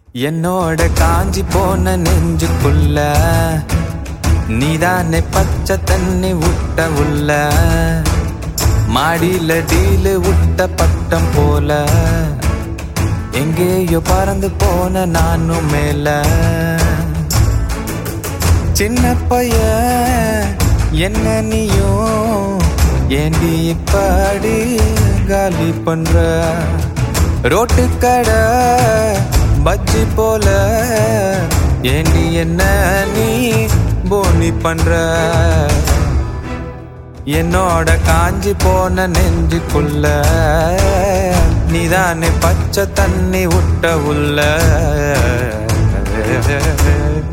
என்னோட காஞ்சி போன நெஞ்சுக்குள்ள நீதானே பச்சை தண்ணி விட்ட உள்ள மாடியில டீலு விட்ட பட்டம் போல எங்கேயோ பறந்து போன நானும் மேல சின்ன பையன் என்ன நீயும் ஏண்டி இப்படி காலி பண்ற ரோட்டு கடை பஜ்ஜி போல ஏண்டி என்ன நீ போனி பண்ற என்னோட காஞ்சி போன நெஞ்சுக்குள்ள நீதானே பச்சை தண்ணி விட்ட உள்ள